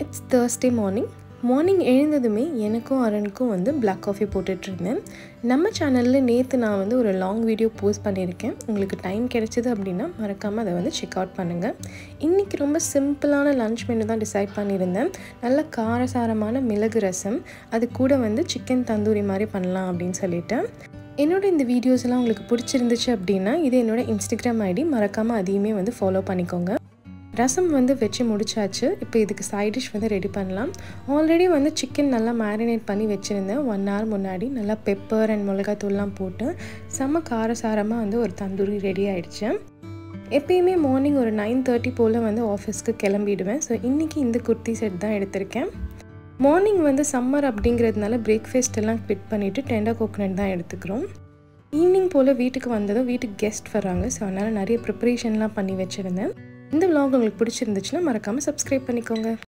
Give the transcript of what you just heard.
it's Thursday morning morning எழுந்ததுமே எனக்கும் அருணுக்கும் வந்து பிளாக் காஃபி போட்டுட்ருந்தேன் நம்ம சேனலில் நேற்று நான் வந்து ஒரு லாங் வீடியோ போஸ்ட் பண்ணியிருக்கேன் உங்களுக்கு டைம் கிடைச்சிது அப்படின்னா மறக்காமல் அதை வந்து செக் அவுட் பண்ணுங்கள் இன்றைக்கி ரொம்ப சிம்பிளான லன்ச் மெனு தான் டிசைட் பண்ணியிருந்தேன் நல்ல காரசாரமான மிளகு ரசம் அது கூட வந்து சிக்கன் தந்தூரி மாதிரி பண்ணலாம் அப்படின்னு சொல்லிட்டு என்னோட இந்த வீடியோஸ் எல்லாம் உங்களுக்கு பிடிச்சிருந்துச்சு அப்படின்னா இது என்னோட இன்ஸ்டாகிராம் ஐடி மறக்காமல் அதையுமே வந்து ஃபாலோ பண்ணிக்கோங்க ரசம் வந்து வச்சு முடிச்சாச்சு இப்போ இதுக்கு சைட் டிஷ் வந்து ரெடி பண்ணலாம் ஆல்ரெடி வந்து சிக்கன் நல்லா மேரினேட் பண்ணி வச்சுருந்தேன் ஒன் ஹவர் முன்னாடி நல்லா பெப்பர் அண்ட் மிளகாத்தூள்லாம் போட்டு செம்ம காரசாரமாக வந்து ஒரு தந்தூரி ரெடி ஆயிடுச்சு எப்பயுமே மார்னிங் ஒரு நைன் தேர்ட்டி போல் வந்து ஆஃபீஸ்க்கு கிளம்பிடுவேன் ஸோ இன்றைக்கி இந்த குர்த்தி செட் தான் எடுத்திருக்கேன் மார்னிங் வந்து சம்மர் அப்படிங்கிறதுனால பிரேக்ஃபாஸ்ட் எல்லாம் குவிட் பண்ணிவிட்டு டெண்டர் கோகனட் தான் எடுத்துக்கிறோம் ஈவினிங் போல் வீட்டுக்கு வந்ததும் வீட்டுக்கு கெஸ்ட் வராங்க ஸோ அதனால் நிறைய ப்ரிப்பரேஷன்லாம் பண்ணி வச்சுருந்தேன் இந்த vlog உங்களுக்கு பிடிச்சிருந்துச்சுன்னா மறக்காமல் சப்ஸ்கிரைப் பண்ணிக்கோங்க